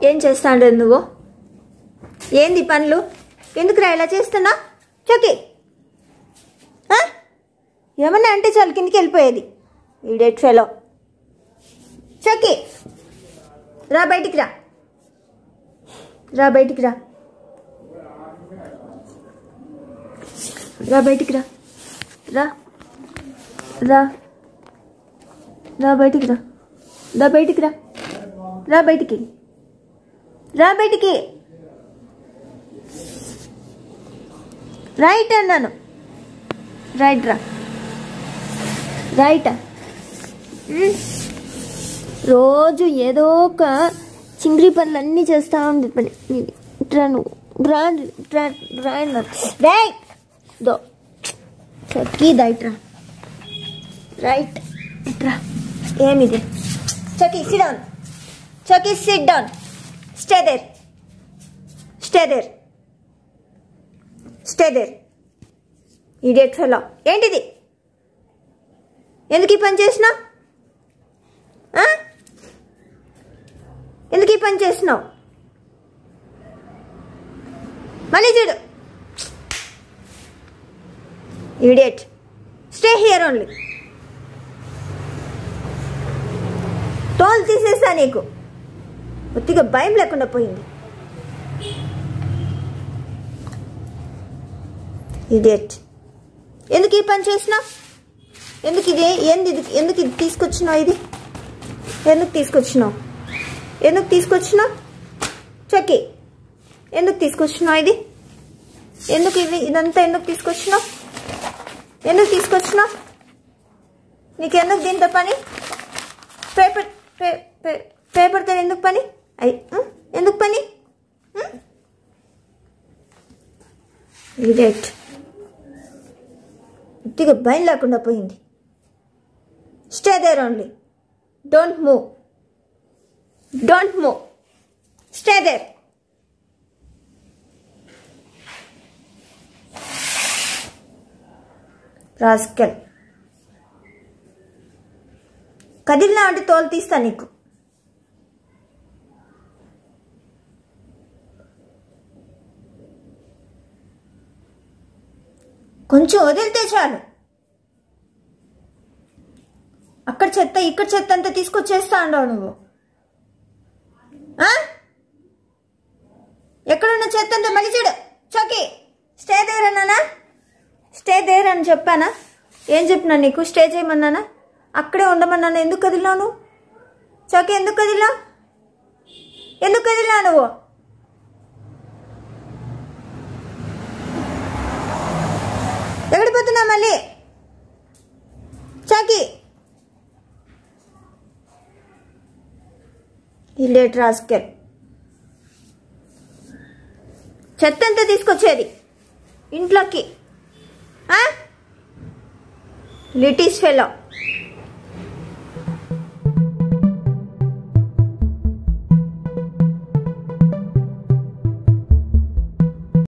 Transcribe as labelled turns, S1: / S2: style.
S1: ఏం చేస్తాడు నువ్వు ఏంది పనులు ఎందుకురా ఇలా చేస్తున్నా చొక్కి ఆ? ఏమన్నా అంటే చాలు కిందికి వెళ్ళిపోయేది ఈడేట్ ఫెలో చొక్కి రా బయటికి రా రా బయటికి రా రా బయటికి రా రా రా రా బయటికి రా రా బయటికి రా రా బయటికి రా బయటికి రైట్ అన్నాను రైట్ రా రైట్ రోజు ఏదో ఒక చింగిరి పనులు అన్నీ చేస్తూ ఉంది పని నీది. రా నువ్వు రా రా రా అన్నాను రైట్ దో చక్కీ దైట్ రా రైట్ ఇట్రా ఏమిది Chakki sit down Chakki sit down stay there stay there stay there idiot fellow ఏంటిది ఎందుకు ఈ పని చేసినా ఎందుకు ఈ పని చేసినావు మళ్ళీ చూడు ఈడియట్ స్టే హియర్ ఓన్లీ టోల్ తీసేస్తా నీకు ఒత్తిగా భయం లేకుండా పోయింది ఇడియట్ ఎందుకు ఈ పని చేసినా ఎందుకు ఇది ఏంది ఇది ఎందుకు ఇది తీసుకొచ్చినావు ఇది ఎందుకు తీసుకొచ్చినావు ఎందుకు తీసుకొచ్చినావు చక్కి ఎందుకు తీసుకొచ్చినావు ఇది ఎందుకు ఇది ఇదంతా ఎందుకు తీసుకొచ్చినావు ఎందుకు తీసుకొచ్చినావు నీకెందుకు దీంతో పని పేపర్ పే- పే- పేపర్తో ఎందుకు పని అయి ఉం? ఎందుకు పని ఇడేట్ ఉత్తిగా భయం లేకుండా పోయింది stay there only don't move don't move stay there rascal కదిలినా అంటే తోలు తీస్తా నీకు కొంచెం వదిలితే చాలు అక్కడ చెత్త ఇక్కడ చెత్త అంతా తీసుకొచ్చేస్తా అండవు నువ్వు ఆ? ఎక్కడున్న చెత్త అంతా మళ్ళీ చూడు చోకి స్టే దేర్ అన్నానా స్టే దేర్ అని చెప్పానా ఏం చెప్పినా నీకు స్టే చేయమన్నానా అక్కడే ఉండమన్నాను ఎందుకు కదిలినావు నువ్వు చోకి ఎందుకు కదిలా ఎందుకు కదిలా నువ్వు ఎక్కడికి పోతున్నా మళ్ళీ చాకి ఇల్లేట్ రాస్కెల్ చెత్త ఎంత తీసుకొచ్చేది ఇంట్లోకి లిటీస్ ఫెలో